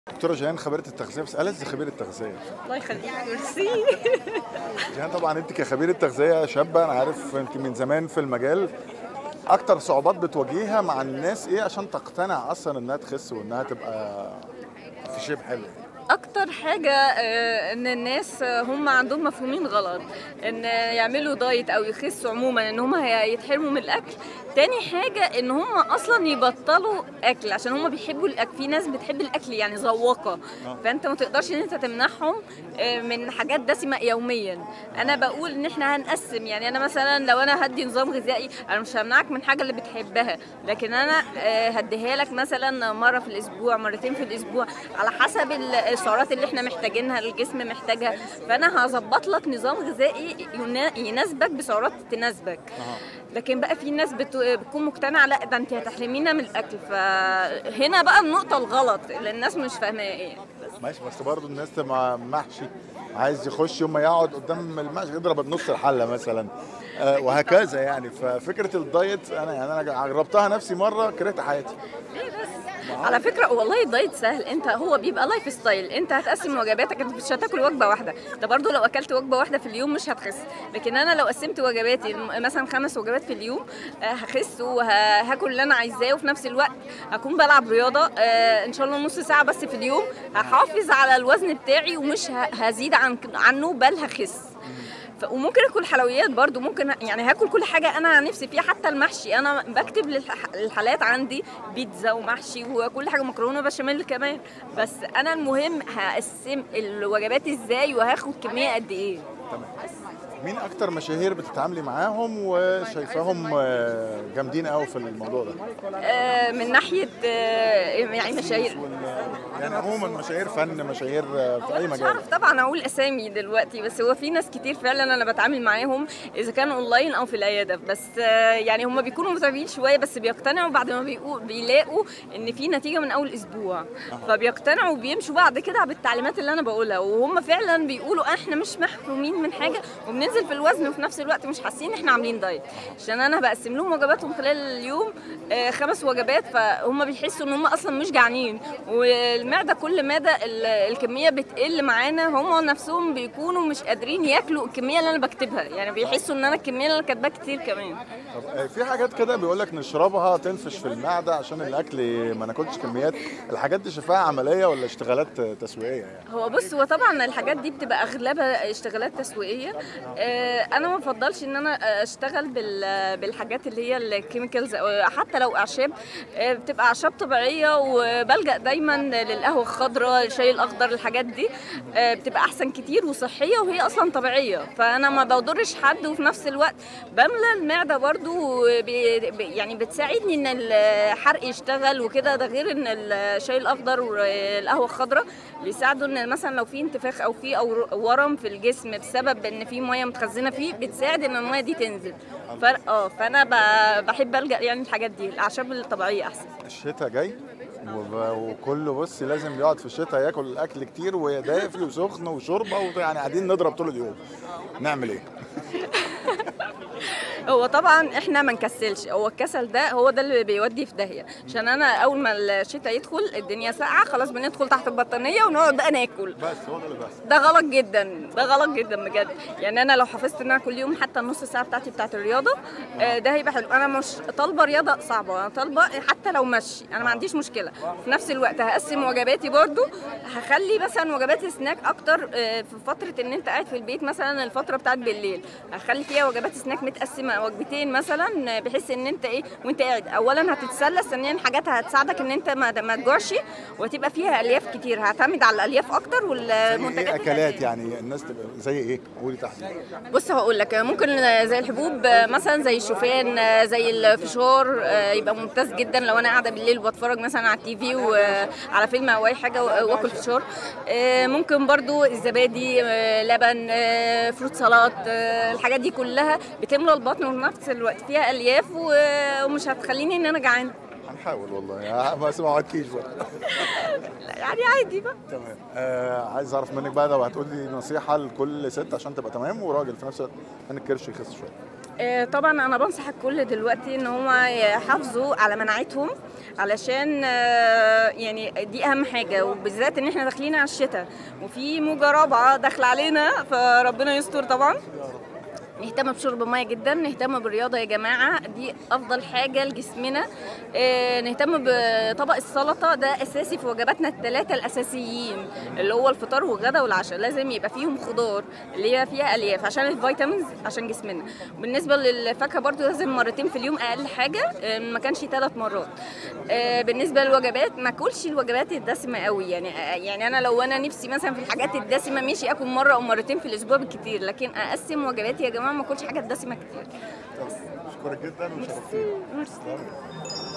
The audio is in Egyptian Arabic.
دكتوره جيهان خبيره التغذيه بس ألذ خبيره التغذيه الله يخليك ميرسي جيهان طبعا انت كخبيره تغذيه شابه انا عارف انت من زمان في المجال اكتر صعوبات بتواجهها مع الناس ايه عشان تقتنع اصلا انها تخس وانها تبقى في شيب حلو اكتر حاجه آه، ان الناس آه، هم عندهم مفهومين غلط ان يعملوا دايت او يخسوا عموما ان هم يتحرموا من الاكل تاني حاجة ان هم اصلا يبطلوا اكل عشان هم بيحبوا الاكل في ناس بتحب الاكل يعني ذواقة فانت ما تقدرش ان انت تمنعهم آه، من حاجات دسمة يوميا انا بقول ان احنا هنقسم يعني انا مثلا لو انا هدي نظام غذائي انا مش همنعك من حاجة اللي بتحبها لكن انا آه، هديها لك مثلا مرة في الاسبوع مرتين في الاسبوع على حسب السعرات اللي احنا محتاجينها الجسم محتاجها فانا هظبط لك نظام غذائي ينا- يناسبك بسعرات تناسبك لكن بقى في ناس بت... بتكون مقتنعه لا ده انت هتحرمينا من الاكل فهنا بقى النقطه الغلط اللي الناس مش فاهماها ايه ماشي بس برضه الناس تبقى محشي عايز يخش يوم ما يقعد قدام المحشي يضرب بنص الحله مثلا آه وهكذا يعني ففكره الدايت انا يعني انا جربتها نفسي مره كرهت حياتي ليه بس على فكره والله الدايت سهل انت هو بيبقى لايف ستايل انت هتقسم وجباتك انت مش هتاكل وجبه واحده انت برضو لو اكلت وجبه واحده في اليوم مش هتخس لكن انا لو قسمت وجباتي م- مثلا خمس وجبات في اليوم آه، هخس وهاكل اللي انا عايزاه وفي نفس الوقت هكون بلعب رياضه آه، ان شاء الله نص ساعه بس في اليوم هحافظ على الوزن بتاعي ومش ه- هزيد عن عنه بل هخس ف- وممكن اكل حلويات برضو ممكن يعني هاكل كل حاجه انا نفسي فيها حتى المحشي انا بكتب للح- للحالات عندي بيتزا ومحشي وكل حاجه مكرونه بشاميل كمان بس انا المهم هقسم الوجبات ازاي وهاخد كميه قد ايه مين اكتر مشاهير بتتعاملي معاهم وشايفاهم آه، جامدين قوي في الموضوع ده آه، من ناحيه آه، يعني مشاهير يعني عموما مشاهير فن مشاهير آه، في اي مش مجال هعرف طبعا اقول اسامي دلوقتي بس هو في ناس كتير فعلا انا بتعامل معاهم اذا كانوا اونلاين او في العياده بس آه، يعني هم بيكونوا متابعين شويه بس بيقتنعوا بعد ما بيقو- بيلاقوا ان في نتيجه من اول اسبوع فبيقتنعوا وبيمشوا بعد كده بالتعليمات اللي انا بقولها وهم فعلا بيقولوا احنا مش محرومين من حاجه وبننزل في الوزن وفي نفس الوقت مش حاسين ان احنا عاملين دايت عشان انا بقسم لهم وجباتهم خلال اليوم آه، خمس وجبات فهم بيحسوا ان هم اصلا مش جعانين والمعده كل مدى ال- الكميه بتقل معانا هم نفسهم بيكونوا مش قادرين ياكلوا الكميه اللي انا بكتبها يعني بيحسوا ان انا الكميه اللي انا كاتباها كتير كمان طب آه، في حاجات كده بيقول لك نشربها تنفش في المعده عشان الاكل ما ناكلش كميات الحاجات دي شايفاها عمليه ولا اشتغالات آه، تسويقيه يعني هو بص هو طبعا الحاجات دي بتبقى اغلبها اشتغالات تسويقيه آه، انا ما بفضلش ان انا اشتغل بال- بالحاجات اللي هي الكيميكالز حتى لو اعشاب آه، بتبقى اعشاب طبيعيه وبلجا دايما للقهوه الخضراء الشاي الاخضر الحاجات دي آه، بتبقى احسن كتير وصحيه وهي اصلا طبيعيه فانا ما بضرش حد وفي نفس الوقت بملى المعده برضو بي- بي- يعني بتساعدني ان الحرق يشتغل وكده ده غير ان الشاي الاخضر والقهوه الخضراء بيساعدوا ان مثلا لو في انتفاخ او في او ورم في الجسم بسبب ان في ميه متخزنه فيه بتساعد ان الميه دي تنزل ف... اه فانا ب... بحب الجا يعني الحاجات دي الاعشاب الطبيعيه احسن الشتاء جاي وب- وكله بص لازم يقعد في الشتاء ياكل الاكل كتير ودافي وسخن وشوربه ويعني قاعدين نضرب طول اليوم نعمل ايه؟ هو طبعا احنا ما نكسلش هو الكسل ده هو ده اللي بيودي في داهيه عشان انا اول ما الشتاء يدخل الدنيا ساقعه خلاص بندخل تحت البطانيه ونقعد بقى ناكل بس هو ده اللي بس ده غلط جدا ده غلط جدا بجد يعني انا لو حافظت ان انا كل يوم حتى النص ساعه بتاعتي بتاعت الرياضه آه، ده هيبقى حلو انا مش طالبه رياضه صعبه انا طالبه حتى لو مشي انا ما عنديش مشكله في نفس الوقت هقسم وجباتي برضو هخلي مثلا وجبات سناك اكتر آه، في فتره ان انت قاعد في البيت مثلا الفتره بتاعت بالليل هخلي فيها وجبات سناك متقسمه وجبتين مثلا آه، بحيث ان انت ايه وانت قاعد اولا هتتسلى ثانيا حاجات هتساعدك ان انت ما ما تجوعش وتبقى فيها الياف كتير هعتمد على الالياف اكتر زي والمنتجات ايه اكلات التانية. يعني الناس تبقى زي ايه؟ قولي تحت بص هقول لك ممكن زي الحبوب مثلا زي الشوفان زي الفشار يبقى ممتاز جدا لو انا قاعده بالليل وبتفرج مثلا على التي في وعلى فيلم او اي حاجه واكل فشار ممكن برضو الزبادي لبن فروت سلطات الحاجات دي كلها بتملى البطن وفي نفس الوقت فيها الياف ومش هتخليني ان انا جعانه هنحاول والله يا بس ما وعدكيش بقى يعني عادي بقى تمام آه عايز اعرف منك بقى لو هتقولي نصيحه لكل ست عشان تبقى تمام وراجل في نفس الوقت عشان الكرش يخس شويه آه، طبعا انا بنصح الكل دلوقتي ان هم يحافظوا على مناعتهم علشان آه، يعني دي اهم حاجه وبالذات ان احنا داخلين على الشتاء وفي موجه رابعه داخله علينا فربنا يستر طبعا نهتم بشرب الميه جدا نهتم بالرياضه يا جماعه دي افضل حاجه لجسمنا آه، نهتم بطبق السلطه ده اساسي في وجباتنا الثلاثه الاساسيين اللي هو الفطار والغدا والعشاء لازم يبقى فيهم خضار اللي هي فيها الياف عشان الفيتامينز عشان جسمنا بالنسبه للفاكهه برضو لازم مرتين في اليوم اقل حاجه آه، ما كانش ثلاث مرات آه، بالنسبه للوجبات ما اكلش الوجبات الدسمه قوي يعني آه، يعني انا لو انا نفسي مثلا في الحاجات الدسمه ماشي اكل مره او مرتين في الاسبوع بالكتير لكن اقسم وجباتي يا جماعه ما اكلش حاجه دسمه كتير اشكرك جدا وشرفتيني ميرسي